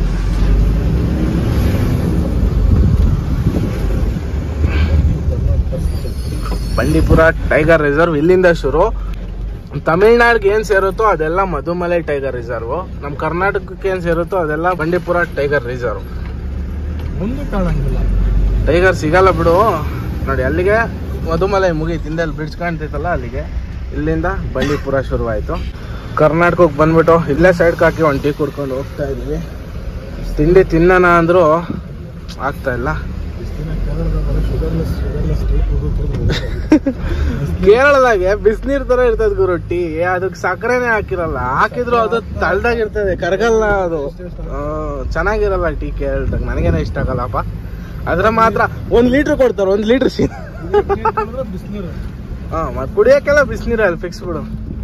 ಬಂಡೀಪುರ ಟೈಗರ್ ರಿಸರ್ವ್ ಇಲ್ಲಿಂದ ಶುರು ತಮಿಳ್ನಾಡಿಗೆ ಏನ್ ಸೇರುತ್ತೋ ಅದೆಲ್ಲ ಮಧುಮಲೈ ಟೈಗರ್ ರಿಸರ್ವ್ ನಮ್ಮ ಕರ್ನಾಟಕಕ್ಕೆ ಏನ್ ಸೇರುತ್ತೋ ಅದೆಲ್ಲ ಬಂಡೀಪುರ ಟೈಗರ್ ರಿಸರ್ವ್ ಮುಂದೆ ಕಾಣಂಗಿಲ್ಲ ಟೈಗರ್ ಸಿಗಲ್ಲ ಬಿಡು ನೋಡಿ ಅಲ್ಲಿಗೆ ಮಧುಮಲೈ ಮುಗೀತು ಹಿಂದೆ ಅಲ್ಲಿ ಬ್ರಿಡ್ಜ್ ಕಾಣ್ತೈತಲ್ಲ ಅಲ್ಲಿಗೆ ಇಲ್ಲಿಂದ ಬಂಡೀಪುರ ಶುರುವಾಯಿತು ಕರ್ನಾಟಕಕ್ಕೆ ಬಂದ್ಬಿಟ್ಟು ಇಲ್ಲೇ ಸೈಡ್ ಹಾಕಿ ಒಂದು ಟೀ ಕುಡ್ಕೊಂಡು ಹೋಗ್ತಾ ಇದೀವಿ ತಿಂಡಿ ತಿನ್ನೋಣ ಅಂದ್ರು ಆಗ್ತಾ ಇಲ್ಲ ಇಷ್ಟು ದಿನ ಕೇರಳದ ಬರೀ ಶುಗರ್ಲೆಸ್ ಶುಗರ್ಲೆಸ್ ಟೀ ಕುಡಿದು ಕೇರಳದಾಗೆ ಬಿಸಿನೀರ್ ತರ ಇರ್ತದ ಗುರು ಟೀ ಅದಕ್ಕೆ ಸಕ್ಕರೆನೆ ಹಾಕಿರಲ್ಲ ಹಾಕಿದ್ರು ಅದು ತಳ್ದಾಗ ಇರ್ತದೆ ಕರಗಲ್ಲ ಅದು ಆ, ಚೆನ್ನಾಗಿರಲ್ಲ ಟೀ ಕೇರಳದಾಗ ನನಗೇನೆ ಇಷ್ಟ ಆಗಲ್ಲಪ್ಪ ಅದ್ರ ಮಾತ್ರ ಒಂದ್ ಲೀಟರ್ ಕೊಡ್ತಾರೆ ಒಂದ್ ಲೀಟರ್ ಸಿ ಬಿಸಿನೀರು ಹಾ ಮತ್ ಕುಡಿಯಕ್ಕೆಲ್ಲ ಬಿಸಿನೀರ ಅಲ್ಲಿ ಫಿಕ್ಸ್ ಬಿಡು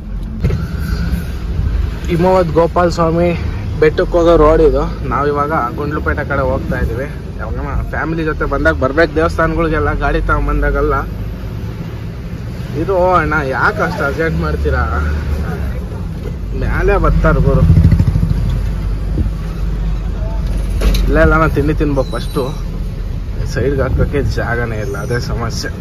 ಹಿಮವದ್ ಗೋಪಾಲ್ ಸ್ವಾಮಿ ಬೆಟ್ಟಕ್ಕೆ ಹೋಗೋ ರೋಡ್ ಇದು ನಾವಿವಾಗ ಗುಂಡ್ಲುಪೇಟೆ ಕಡೆ ಹೋಗ್ತಾ ಇದೀವಿ ಯಾವಾಗ ಫ್ಯಾಮಿಲಿ ಜೊತೆ ಬಂದಾಗ ಬರ್ಬೇಕು ದೇವಸ್ಥಾನಗಳಿಗೆಲ್ಲ ಗಾಡಿ ತಗೊಂಬಂದಾಗಲ್ಲ ಇದು ಅಣ್ಣ ಯಾಕೆ ಅಷ್ಟು ಅರ್ಜೆಂಟ್ ಮಾಡ್ತೀರಾ ಮ್ಯಾಲೆ ಬರ್ತಾರ ಗುರು ಇಲ್ಲೆಲ್ಲ ನಾನು ತಿಂಡಿ ತಿನ್ಬೇಕು ಫಸ್ಟು ಸೈಡ್ಗೆ ಹಾಕೋಕ್ಕೆ ಜಾಗನೇ ಇಲ್ಲ ಅದೇ ಸಮಸ್ಯೆ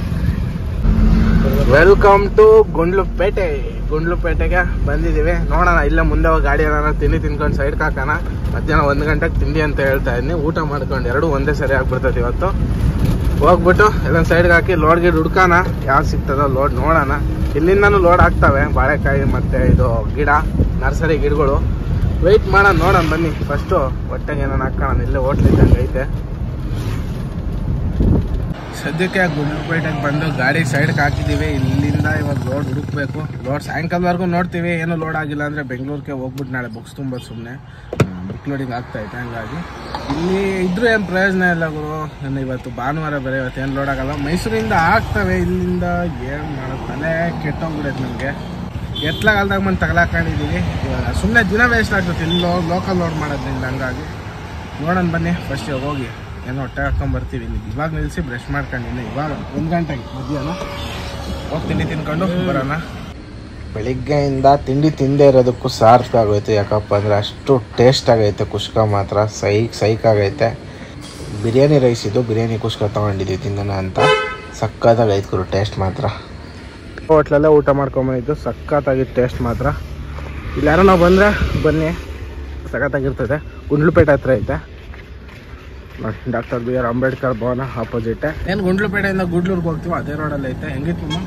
ವೆಲ್ಕಮ್ ಟು ಗುಂಡ್ಲುಪೇಟೆ ಗುಂಡ್ಲುಪೇಟೆಗೆ ಬಂದಿದ್ದೀವಿ ನೋಡೋಣ ಇಲ್ಲೇ ಮುಂದೆ ಹೋಗಿ ಗಾಡಿ ಏನಾರ ತಿಂಡಿ ತಿನ್ಕೊಂಡು ಸೈಡ್ ಹಾಕೋಣ ಮಧ್ಯಾಹ್ನ ಒಂದು ಗಂಟೆಗೆ ತಿಂಡಿ ಅಂತ ಹೇಳ್ತಾ ಇದ್ದೀನಿ ಊಟ ಮಾಡ್ಕೊಂಡು ಎರಡು ಒಂದೇ ಸರಿ ಆಗ್ಬಿಡ್ತದೆ ಇವತ್ತು ಹೋಗ್ಬಿಟ್ಟು ಎಲ್ಲ ಸೈಡ್ಗೆ ಹಾಕಿ ಲೋಡ್ ಗಿಡ್ ಹುಡ್ಕೋಣ ಯಾವ್ದು ಸಿಗ್ತದೋ ಲೋಡ್ ನೋಡೋಣ ಇಲ್ಲಿಂದನೂ ಲೋಡ್ ಆಗ್ತವೆ ಬಾಳೆಕಾಯಿ ಮತ್ತೆ ಇದು ಗಿಡ ನರ್ಸರಿ ಗಿಡಗಳು ವೆಯ್ಟ್ ಮಾಡೋಣ ನೋಡೋಣ ಬನ್ನಿ ಫಸ್ಟು ಹೊಟ್ಟೆಗೆ ಏನಾರು ಹಾಕೋಣ ಇಲ್ಲೇ ಹೋಟ್ಲ್ ಇದ್ದಂಗೆ ಐತೆ ಸದ್ಯಕ್ಕೆ ಗುಂಡ್ಲುಪೇಟೆಗೆ ಬಂದು ಗಾಡಿ ಸೈಡ್ಗೆ ಹಾಕಿದ್ದೀವಿ ಇಲ್ಲಿಂದ ಇವಾಗ ಲೋಡ್ ಹುಡುಕ್ಬೇಕು ಲೋಡ್ ಸಾಯಂಕಾಲವರೆಗೂ ನೋಡ್ತೀವಿ ಏನು ಲೋಡ್ ಆಗಿಲ್ಲ ಅಂದರೆ ಬೆಂಗಳೂರಿಗೆ ಹೋಗ್ಬಿಟ್ಟು ನಾಳೆ ಬುಕ್ಸ್ ತುಂಬೋದು ಸುಮ್ಮನೆ ಬುಕ್ ಲೋಡಿಂಗ್ ಆಗ್ತಾ ಐತೆ ಹಂಗಾಗಿ ಇಲ್ಲಿ ಇದ್ರೂ ಏನು ಪ್ರಯೋಜನ ಇಲ್ಲ ಗುರು ನಾನು ಇವತ್ತು ಭಾನುವಾರ ಬೇರೆ ಇವತ್ತು ಏನು ಲೋಡ್ ಆಗಲ್ಲ ಮೈಸೂರಿಂದ ಆಗ್ತವೆ ಇಲ್ಲಿಂದ ಏನು ಮಾಡೋದು ತಲೆ ಕೆಟ್ಟೋಗ್ಬಿಡೈತೆ ನಮಗೆ ಎತ್ಲಾಗಲ್ದಾಗ ಬಂದು ತಗಲಾಕೊಂಡಿದ್ದೀವಿ ಇವಾಗ ಸುಮ್ಮನೆ ದಿನ ವೇಸ್ಟ್ ಆಗ್ತದೆ ಇಲ್ಲಿ ಲೋಕಲ್ ಲೋಡ್ ಮಾಡೋದ್ರಿಂದ ಹಂಗಾಗಿ ನೋಡೋಣ ಬನ್ನಿ ಫಸ್ಟ್ ಇವಾಗ ಹೋಗಿ ಏನೋ ಹೊಟ್ಟೆ ಹಾಕೊಂಡ್ ಬರ್ತೀವಿ ಇಲ್ಲಿ ಇವಾಗ ನಿಲ್ಸಿ ಬ್ರಷ್ ಮಾಡ್ಕೊಂಡಿನಿ ಇವಾಗ ಒಂದು ಗಂಟೆಗೆ ಮಧ್ಯಾಹ್ನ ಹೋಗಿ ತಿಂಡಿ ತಿನ್ಕೊಂಡು ಬರೋಣ ಬೆಳಿಗ್ಗೆಯಿಂದ ತಿಂಡಿ ತಿಂದೇ ಇರೋದಕ್ಕೂ ಸಾರ್ಥಕ ಆಗೋಯ್ತು ಯಾಕಪ್ಪ ಅಂದರೆ ಅಷ್ಟು ಟೇಸ್ಟ್ ಆಗೈತೆ ಕುಷ್ಕ ಮಾತ್ರ ಸೈಕ್ ಸೈಕ್ ಆಗೈತೆ ಬಿರಿಯಾನಿ ರೈಸ್ ಇದು ಬಿರಿಯಾನಿ ಕುಷ್ಕ ತೊಗೊಂಡಿದ್ದೀವಿ ತಿನ್ನೋಣ ಅಂತ ಸಕ್ಕತ್ತಾಗೈತೆ ಗುರು ಟೇಸ್ಟ್ ಮಾತ್ರ ಹೋಟ್ಲಲ್ಲೇ ಊಟ ಮಾಡ್ಕೊಂಬಂದಿದ್ದು ಸಖತ್ತಾಗಿ ಟೇಸ್ಟ್ ಮಾತ್ರ ಇಲ್ಲಿ ಯಾರೋ ನಾವು ಬಂದರೆ ಬನ್ನಿ ಸಖತ್ತಾಗಿರ್ತದೆ ಗುಂಡ್ಲುಪೇಟೆ ಹತ್ರ ಐತೆ ನೋಡಿ ಡಾಕ್ಟರ್ ಬಿ ಆರ್ ಅಂಬೇಡ್ಕರ್ ಭವನ ಆಪೋಸಿಟ್ ಏನು ಗುಂಡ್ಲುಪೇಟೆಯಿಂದ ಗುಡ್ಲೂರ್ಗೆ ಹೋಗ್ತೀವಿ ಅದೇ ರೋಡಲ್ಲಿ ಐತೆ ಹೆಂಗಿತ್ತು ಮಮ್ಮ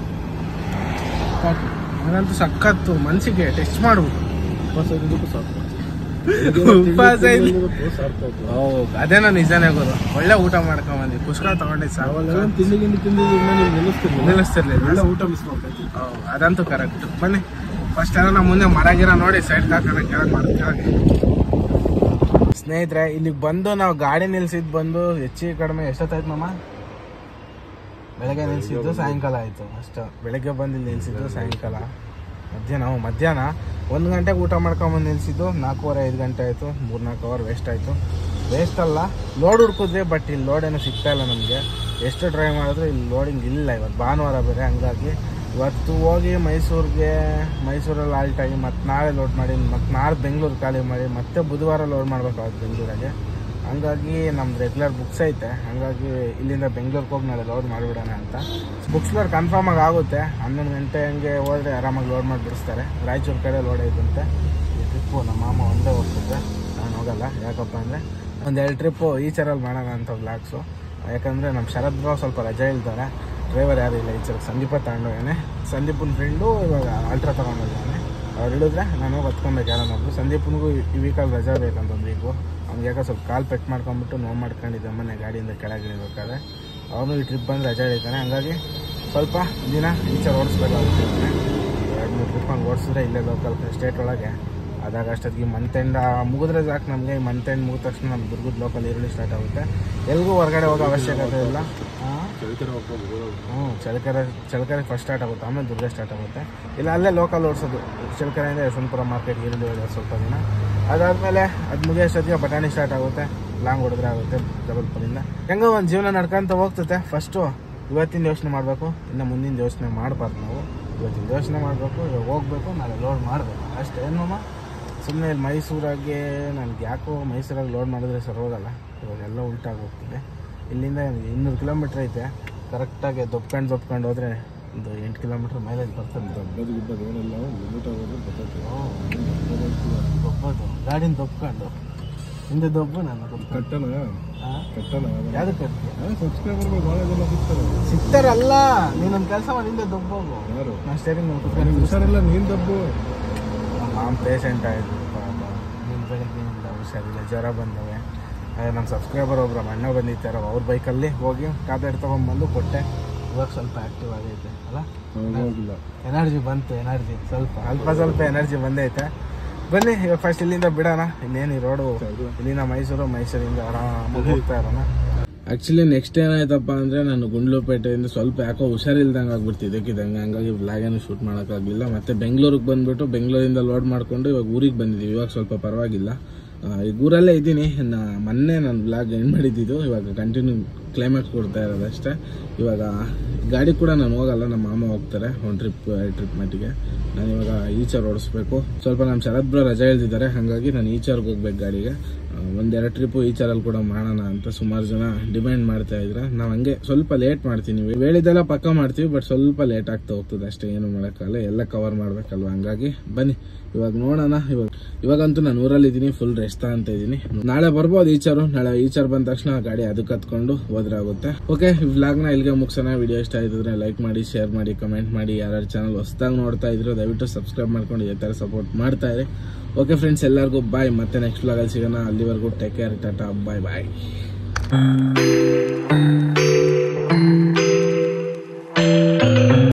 ಕಾಫಿ ಅದಂತೂ ಸಖತ್ತು ಮನ್ಸಿಗೆ ಟೆಸ್ಟ್ ಮಾಡ್ಬಿಟ್ಟು ಉಪವಾಸ ಇರೋದಕ್ಕೂ ಸಾಕು ಉಪವಾಸ ಇಲ್ಲ. ಇರೋದಕ್ಕೂ ಸಾರ್ಥಕ. ಓ ಅದೇನೋ ನಿಜಾನೇ ಗುರು ಒಳ್ಳೆ ಊಟ ಮಾಡ್ಕೊಂಬಂದಿ ಪುಷ್ಕ ತಗೊಂಡಿದ್ದು ಅವೆಲ್ಲ ಸಾವಲ್ಲ ತಿಂಡಿ ಗಿಂಡಿ ತಿಂದಿದ್ದನ್ನ ನೀವು ನಿಲ್ಲಿಸ್ತಿರ್ಲಿಲ್ಲ ನಿಲ್ಲಿಸ್ತಿರ್ಲಿಲ್ಲ ಒಳ್ಳೆ ಊಟ ಮಿಸ್ ಮಾಡ್ತಾ ಹೌದು, ಅದಂತೂ ಕರೆಕ್ಟ್ ಬನ್ನಿ ಫಸ್ಟ್ ಎಲ್ಲ ನಾವು ಮುಂದೆ ಮರ ಗಿರ ನೋಡಿ ಸೈಡ್ ಹಾಕೋಣ ಕೆಳಗೆ ಮರದ ಕೆಳಗೆ ಸ್ನೇಹಿತರೆ ಇಲ್ಲಿಗೆ ಬಂದು ನಾವು ಗಾಡಿ ನಿಲ್ಸಿದ್ ಬಂದು ಹೆಚ್ಚಿಗೆ ಕಡಿಮೆ ಎಷ್ಟೊತ್ತಾಯ್ತು ಮಾಮ ಬೆಳಗ್ಗೆ ನಿಲ್ಸಿದ್ದು ಸಾಯಂಕಾಲ ಆಯ್ತು ಅಷ್ಟ ಬೆಳಗ್ಗೆ ಬಂದು ಇಲ್ಲಿ ನಿಲ್ಸಿದ್ದು ಸಾಯಂಕಾಲ ಮಧ್ಯಾಹ್ನ ಹ್ಞೂ, ಮಧ್ಯಾಹ್ನ ಒಂದು ಗಂಟೆಗೆ ಊಟ ಮಾಡ್ಕೊಂಬಂದು ನಿಲ್ಸಿದ್ದು ನಾಲ್ಕೂವರೆ ಐದು ಗಂಟೆ ಆಯಿತು ಮೂರು ನಾಲ್ಕು ಅವರ್ ವೇಸ್ಟ್ ಆಯಿತು ವೇಸ್ಟ್ ಅಲ್ಲ ಲೋಡ್ ಹುಡ್ಕಿದ್ವಿ ಬಟ್ ಇಲ್ಲಿ ಲೋಡ್ ಏನೂ ಸಿಗ್ತಾ ಇಲ್ಲ ನಮಗೆ ಎಷ್ಟು ಟ್ರೈ ಮಾಡಿದ್ರು ಇಲ್ಲಿ ಲೋಡಿಂಗ್ ಇಲ್ಲ ಇವತ್ತು ಭಾನುವಾರ ಬೇರೆ ಹಂಗಾಗಿ ಇವತ್ತು ಹೋಗಿ ಮೈಸೂರಿಗೆ ಮೈಸೂರಲ್ಲಿ ಆಲ್ಟ್ ಆಗಿ ಮತ್ತೆ ನಾಳೆ ಲೋಡ್ ಮಾಡಿ ಮತ್ತೆ ನಾಳೆ ಬೆಂಗಳೂರು ಖಾಲಿ ಮಾಡಿ ಮತ್ತೆ ಬುಧವಾರ ಲೋಡ್ ಮಾಡ್ಬೇಕಾಗುತ್ತೆ ಬೆಂಗಳೂರಿಗೆ ಹಂಗಾಗಿ ನಮ್ದು ರೆಗ್ಯುಲರ್ ಬುಕ್ಸ್ ಐತೆ ಹಂಗಾಗಿ ಇಲ್ಲಿಂದ ಬೆಂಗಳೂರಿಗೆ ಹೋಗಿ ನಾಳೆ ಲೋಡ್ ಮಾಡಿಬಿಡೋಣ ಅಂತ ಬುಕ್ಸ್ ಲೋಡ್ ಕನ್ಫರ್ಮ್ ಆಗಿ ಆಗುತ್ತೆ ಹನ್ನೊಂದು ಗಂಟೆ ಹಂಗೆ ಹೋದ್ರೆ ಆರಾಮಾಗಿ ಲೋಡ್ ಮಾಡಿ ಬಿಡಿಸ್ತಾರೆ ರಾಯಚೂರು ಕಡೆ ಲೋಡ್ ಐತಂತೆ ಈ ಟ್ರಿಪ್ಪು ನಮ್ಮ ಮಾಮ ಒಂದೇ ಹೋಗ್ತಿದ್ದೆ ನಾನು ಹೋಗಲ್ಲ ಯಾಕಪ್ಪ ಅಂದರೆ ಒಂದು ಎರಡು ಟ್ರಿಪ್ಪು ಈಚರಲ್ಲಿ ಮಾಡೋಣ ಅಂತ ಬ್ಲಾಗ್ಸು ಯಾಕಂದರೆ ನಮ್ಮ ಶರದ್ ಬ್ರೋ ಸ್ವಲ್ಪ ರಜೆ ಇಲ್ತಾರೆ ಡ್ರೈವರ್ ಯಾರು ಇಲ್ಲ ಈಚರ್ ಸಂದೀಪ ತಗೊಂಡೋಗೇನೆ ಸಂದೀಪನ ಫ್ರೆಂಡು ಇವಾಗ ಅಲ್ಟ್ರಾ ತಗೊಂಡೋಗಿದ್ದಾನೆ ಅವ್ರು ಹೇಳಿದ್ರೆ ನಾನು ಹೋಗಿ ಹತ್ಕೊಬೇಕು ಯಾರನ್ನೊಬ್ರು ಸಂದೀಪನಿಗೂ ಈ ವೀಕಲ್ಲಿ ರಜೆ ಬೇಕಂತ ಒಂದು ವೀಕು ಅವ್ನಿಗೆ ಯಾಕೋ ಸ್ವಲ್ಪ ಕಾಲು ಪೆಟ್ ಮಾಡ್ಕೊಂಬಿಟ್ಟು ನೋವು ಮಾಡ್ಕೊಂಡಿದ್ದೆ ಮೊನ್ನೆ ಗಾಡಿಯಿಂದ ಕೆಳಗೆ ಇಳಿಬೇಕಾದ್ರೆ ಅವನು ಈ ಟ್ರಿಪ್ ಬಂದು ರಜೆ ಹಿಡಿತಾನೆ ಹಂಗಾಗಿ ಸ್ವಲ್ಪ ದಿನ ಈಚೆ ಓಡಿಸ್ಬೇಕಾಗುತ್ತೆ ಎರಡು ಮೂರು ಟ್ರಿಪ್ ಹಂಗೆ ಓಡಿಸಿದ್ರೆ ಇಲ್ಲೇ ಲೋಕಲ್ ಸ್ಟೇಟ್ ಒಳಗೆ ಅದಾಗ ಅಷ್ಟೊತ್ತಿಗೆ ಮಂತ್ ಎಂಡ್ ಮುಗಿದ್ರೆ ಸಾಕು ನಮಗೆ ಮಂತ್ ಎಂಡ್ ಮುಗಿದ ತಕ್ಷಣ ನಮ್ಮ ದುರ್ಗದ ಲೋಕಲ್ ಈರುಳ್ಳಿ ಸ್ಟಾರ್ಟ್ ಆಗುತ್ತೆ ಎಲ್ಗೂ ಹೊರಗಡೆ ಹೋಗೋ ಅವಶ್ಯಕತೆ ಇಲ್ಲ ಹಾಂ ಚಳಿತರ ಹೋಗ್ಬೋದು ಹ್ಞೂ ಚಳಕೆರೆ ಚಳಕೆರೆ ಫಸ್ಟ್ ಸ್ಟಾರ್ಟ್ ಆಗುತ್ತೆ ಆಮೇಲೆ ದುರ್ಗ ಸ್ಟಾರ್ಟ್ ಆಗುತ್ತೆ ಇಲ್ಲ ಅಲ್ಲೇ ಲೋಕಲ್ ಓಡಿಸೋದು ಚಳಕೆರೆಯಿಂದ ಯಶವಂತಪುರ ಮಾರ್ಕೆಟ್ ಈರುಳ್ಳಿ ಹೊಡೆಯೋದು ಸ್ವಲ್ಪ ದಿನ ಅದಾದಮೇಲೆ ಅದು ಮುಗಿಯೋಷ್ಟೊತ್ತಿಗೆ ಬಟಾಣಿ ಸ್ಟಾರ್ಟ್ ಆಗುತ್ತೆ ಲಾಂಗ್ ಹೊಡೆದ್ರೆ ಆಗುತ್ತೆ ಜಬಲ್ಪುರಿಂದ ಹೆಂಗೋ ಒಂದು ಜೀವನ ನಡ್ಕೊಂತ ಹೋಗ್ತದೆ ಫಸ್ಟು ಇವತ್ತಿನ ಯೋಚನೆ ಮಾಡಬೇಕು ಇನ್ನು ಮುಂದಿನ ಯೋಚನೆ ಮಾಡಬಾರ್ದು ನಾವು ಇವತ್ತಿನ ಯೋಚನೆ ಮಾಡಬೇಕು ಇವಾಗ ಹೋಗ್ಬೇಕು ನಾಳೆ ಲೋಡ್ ಮಾಡಬೇಕು ಅಷ್ಟೇ ಏನಮ್ಮ ಸುಮ್ಮನೆ ಇಲ್ಲಿ ಮೈಸೂರಾಗೆ ನನಗೆ ಯಾಕೋ ಮೈಸೂರಾಗೆ ಲೋಡ್ ಮಾಡಿದ್ರೆ ಸರ್ ಹೋಗಲ್ಲ ಇವಾಗೆಲ್ಲ ಉಲ್ಟಾಗಿ ಹೋಗ್ತಿದೆ ಇಲ್ಲಿಂದ ಇನ್ನೂರು ಕಿಲೋಮೀಟ್ರ್ ಐತೆ ಕರೆಕ್ಟಾಗಿ ದೊಪ್ಕೊಂಡು ದೊಪ್ಕೊಂಡು ಹೋದರೆ ಒಂದು ಎಂಟು ಕಿಲೋಮೀಟ್ರ್ ಮೈಲೇಜ್ ಬರ್ತದೆ ದಬ್ಬದು ಗಿಬ್ಬದು ಏನಿಲ್ಲ ಲಿಮಿಟ್ ಆಗೋದು ಬರ್ತೈತೆ ದೊಬ್ಬೋದು ಗಾಡಿನ ದೊಪ್ಕೊಂಡು ಹಿಂದೆ ದೊಬ್ಬು ನಾನು ದೊಬ್ಬ ಕಟ್ಟಣ ಕಟ್ಟಣ ಯಾವ್ದಕ್ಕೆ ಕಟ್ತೀಯ ಸಬ್ಸ್ಕ್ರೈಬರ್ಗಳು ಭಾಳ ಜನ ಸಿಗ್ತಾರೆ ಸಿಗ್ತಾರಲ್ಲ ನೀನೊಂದು ಕೆಲಸ ಮಾಡಿ ಹಿಂದೆ ದೊಬ್ಬೋಗು ಯಾರು ನಾನು ಸ್ಟೇರಿಂಗ್ ಮೇಲೆ ನಿಮ್ಗೆ ಕುತ್ಕೊಂಡು ಹುಷಾರಿಲ್ಲ ನೀನ್ ದಬ್ಬು ನಮ್ಮ ಮಾಮ ಪೇಷಂಟ್ ಆಯಿತು ಪಾಪ ನಿನ್ನ ಬೆಳಗ್ಗೆಯಿಂದ ಹುಷಾರಿಲ್ಲ ಜ್ವರ ಬಂದವೆ ಅದೇ ನಮ್ಮ ಸಬ್ಸ್ಕ್ರೈಬರ್ ಒಬ್ರು ನಮ್ಮ ಅಣ್ಣ ಬಂದಿದ್ದಾರೆ ಅವ್ರ ಬೈಕಲ್ಲಿ ಹೋಗಿ ಟ್ಯಾಬ್ಲೆಟ್ ತೊಗೊಂಡ್ಬಂದು ಕೊಟ್ಟೆ ಇವಾಗ ಸ್ವಲ್ಪ ಆ್ಯಕ್ಟಿವ್ ಆಗೈತೆ ಅಲ್ಲ ಹೋಗಿಲ್ಲ ಎನರ್ಜಿ ಬಂತು ಎನರ್ಜಿ ಸ್ವಲ್ಪ ಅಲ್ಪ ಸ್ವಲ್ಪ ಎನರ್ಜಿ ಬಂದೈತೆ ಬನ್ನಿ ಇವಾಗ ಫಸ್ಟ್ ಇಲ್ಲಿಂದ ಬಿಡೋಣ ಇನ್ನೇನು ಈ ರೋಡು ಇಲ್ಲಿಂದ ಮೈಸೂರು ಮೈಸೂರಿಂದ ಆರಾಮಾಗಿ ಹೋಗ್ತಾ ಇರೋಣ ಆ್ಯಕ್ಚುಲಿ ನೆಕ್ಸ್ಟ್ ಏನಾಯ್ತಪ್ಪ ಅಂದರೆ ನಾನು ಗುಂಡ್ಲುಪೇಟೆಯಿಂದ ಸ್ವಲ್ಪ ಯಾಕೋ ಹುಷಾರಿಲ್ದಂಗೆ ಆಗ್ಬಿಡ್ತು ಇದಕ್ಕಿದ್ದಂಗೆ ಹಂಗಾಗಿ ವ್ಲಾಗೇನು ಶೂಟ್ ಮಾಡೋಕ್ಕಾಗಲಿಲ್ಲ ಮತ್ತೆ ಬೆಂಗಳೂರಿಗೆ ಬಂದ್ಬಿಟ್ಟು ಬೆಂಗಳೂರಿಂದ ಲೋಡ್ ಮಾಡ್ಕೊಂಡು ಇವಾಗ ಊರಿಗೆ ಬಂದಿದ್ದೀವಿ ಇವಾಗ ಸ್ವಲ್ಪ ಪರವಾಗಿಲ್ಲ ಆ, ಈಗ ಊರಲ್ಲೇ ಇದ್ದೀನಿ ನಾ ಮೊನ್ನೆ ನಾನು ಬ್ಲಾಗ್ ಎಂಡ್ ಮಾಡಿದ್ದು ಇವಾಗ ಕಂಟಿನ್ಯೂ ಕ್ಲೈಮ್ಯಾಕ್ಸ್ ಕೊಡ್ತಾ ಇರೋದು ಅಷ್ಟೇ ಇವಾಗ ಗಾಡಿ ಕೂಡ ನಾನು ಹೋಗಲ್ಲ ನಮ್ಮ ಮಾಮ ಹೋಗ್ತಾರೆ ಒಂದು ಟ್ರಿಪ್ ಎರಡು ಟ್ರಿಪ್ ಮಟ್ಟಿಗೆ ನಾನು ಇವಾಗ ಈಚರ್ ಓಡಿಸ್ಬೇಕು ಸ್ವಲ್ಪ ನಮ್ಮ ಶರತ್ ಬ್ರೋ ರಜೆ ಹೇಳ್ತಿದ್ದಾರೆ ಹಾಗಾಗಿ ನಾನು ಈಚರ್ಗೆ ಹೋಗ್ಬೇಕು ಗಾಡಿಗೆ ಆ, ಒಂದೆರಡು ಟ್ರಿಪ್ಪು ಈಚರಲ್ಲಿ ಕೂಡ ಮಾಡೋಣ ಅಂತ ಸುಮಾರು ಜನ ಡಿಮ್ಯಾಂಡ್ ಮಾಡ್ತಾ ಇದ್ರೆ ನಾವು ಹಂಗೆ ಸ್ವಲ್ಪ ಲೇಟ್ ಮಾಡ್ತೀನಿ ನೀವು ಹೇಳಿದ್ದೆಲ್ಲ ಪಕ್ಕ ಮಾಡ್ತೀವಿ ಬಟ್ ಸ್ವಲ್ಪ ಲೇಟ್ ಆಗ್ತಾ ಹೋಗ್ತದೆ ಅಷ್ಟೇ ಏನು ಮಾಡೋಕ್ಕಲ್ಲ ಎಲ್ಲ ಕವರ್ ಮಾಡ್ಬೇಕಲ್ವ ಹಂಗಾಗಿ ಬನ್ನಿ ಇವಾಗ ನೋಡೋಣ ಇವಾಗ ಇವಾಗಂತೂ ನಾನು ಊರಲ್ಲಿ ಇದ್ದೀನಿ ಫುಲ್ ರೆಸ್ಟ್ ಅಂತ ಇದ್ದೀನಿ ನಾಳೆ ಬರ್ಬೋದು ಈಚರು ನಾಳೆ ಈಚರ್ ಬಂದ ತಕ್ಷಣ ಗಾಡಿ ಅದಕ್ಕೆ ಹತ್ಕೊಂಡು ಹೋದ್ರಾಗುತ್ತೆ ಓಕೆ ವ್ಲಾಗ್ನ ಇಲ್ಲಿಗೆ ಮುಗಿಸೋಣ ವಿಡಿಯೋ ಇಷ್ಟ ಆಯ್ತಿದ್ರೆ ಲೈಕ್ ಮಾಡಿ ಶೇರ್ ಮಾಡಿ ಕಮೆಂಟ್ ಮಾಡಿ ಯಾರ್ಯಾರು ಚಾನಲ್ ಹೊಸದಾಗಿ ನೋಡ್ತಾ ಇದ್ರು ದಯವಿಟ್ಟು ಸಬ್ಸ್ಕ್ರೈಬ್ ಮಾಡ್ಕೊಂಡು ಇದೇ ಥರ ಸಪೋರ್ಟ್ ಮಾಡ್ತಾ ಇರಿ ಓಕೆ ಫ್ರೆಂಡ್ಸ್ ಎಲ್ಲರಿಗೂ ಬಾಯ್ ಮತ್ತೆ ನೆಕ್ಸ್ಟ್ ವ್ಲಾಗಲ್ಲಿ ಸಿಗೋಣ ಅಲ್ಲಿವರೆಗೂ ಟೇಕ್ ಕೇರ್ ಟಾಟಾ ಬಾಯ್ ಬಾಯ್